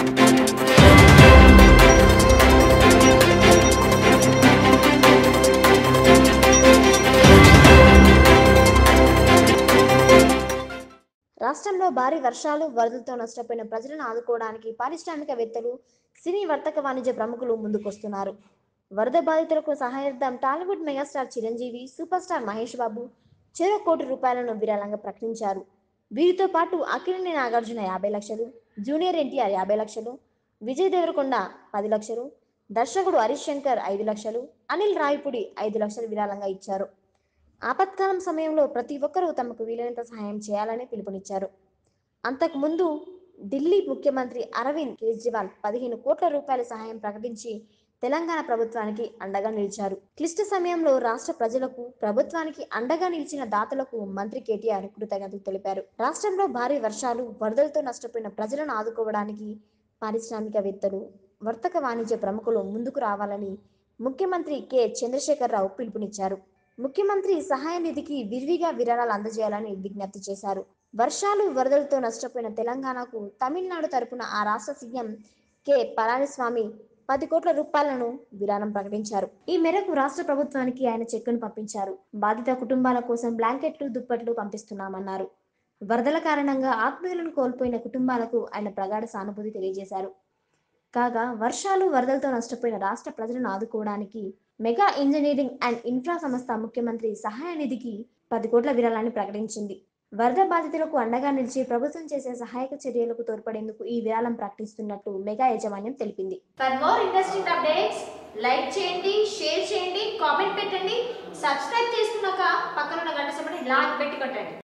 రాష్ట్రంలో భారీ వర్షాలు వరదలతో నష్టపోయిన ప్రజలను ఆదుకోవడానికి పారిశ్రామికవేత్తలు సినీ వర్తక వాణిజ్య ప్రముఖులు ముందుకొస్తున్నారు వరద బాధితులకు సహాయార్థం Tollywood megastar Chiranjeevi super star Mahesh Babu చెరో కోటి రూపాయలను విరాళంగా ప్రకటించారు వీరితో పాటు అఖిలిని నాగార్జున యాభై లక్షలు జూనియర్ ఎన్టీఆర్ యాభై లక్షలు విజయ్ దేవరకొండ పది లక్షలు దర్శకుడు హరీష్ శంకర్ ఐదు లక్షలు అనిల్ రాయపుడి ఐదు లక్షలు విరాళంగా ఇచ్చారు ఆపత్కాలం సమయంలో ప్రతి ఒక్కరూ తమకు వీలైనంత సహాయం చేయాలని పిలుపునిచ్చారు అంతకుముందు ఢిల్లీ ముఖ్యమంత్రి అరవింద్ కేజ్రీవాల్ పదిహేను కోట్ల రూపాయల సహాయం ప్రకటించి తెలంగాణ ప్రభుత్వానికి అండగా నిలిచారు క్లిష్ట సమయంలో రాష్ట్ర ప్రజలకు ప్రభుత్వానికి అండగా నిలిచిన దాతలకు మంత్రి కేటీఆర్ కృతజ్ఞతలు తెలిపారు రాష్ట్రంలో భారీ వర్షాలు వరదలతో నష్టపోయిన ప్రజలను ఆదుకోవడానికి పారిశ్రామికవేత్తలు వర్తక వాణిజ్య ప్రముఖులు ముందుకు రావాలని ముఖ్యమంత్రి కె చంద్రశేఖరరావు పిలుపునిచ్చారు ముఖ్యమంత్రి సహాయ నిధికి విరివిగా విరాళాలు అందజేయాలని విజ్ఞప్తి చేశారు వర్షాలు వరదలతో నష్టపోయిన తెలంగాణకు తమిళనాడు తరపున ఆ రాష్ట్ర సీఎం కె పళనిస్వామి పది కోట్ల రూపాయలను విరాళం ప్రకటించారు ఈ మేరకు రాష్ట్ర ప్రభుత్వానికి ఆయన చెక్కును పంపించారు బాధిత కుటుంబాల కోసం బ్లాంకెట్లు దుప్పట్లు పంపిస్తున్నామన్నారు వరదల కారణంగా ఆత్మీయులను కోల్పోయిన కుటుంబాలకు ఆయన ప్రగాఢ సానుభూతి తెలియజేశారు కాగా వర్షాలు వరదలతో నష్టపోయిన రాష్ట్ర ప్రజలను ఆదుకోవడానికి మెగా ఇంజనీరింగ్ అండ్ ఇన్ఫ్రా సంస్థ ముఖ్యమంత్రి సహాయ నిధికి పది కోట్ల విరాళాన్ని ప్రకటించింది వరద బాధితులకు అండగా నిలిచి ప్రభుత్వం చేసే సహాయక చర్యలకు తోడ్పడేందుకు ఈ విరాళం ప్రకటిస్తున్నట్టు మెగా యాజమాన్యం తెలిపింది for more interesting updates like చేయండి షేర్ చేయండి కామెంట్ పెట్టండి సబ్స్క్రైబ్ చేసుకున్నాక పక్కన ఉన్న గంట సమయం లాగ్ పెట్టి కొట్టండి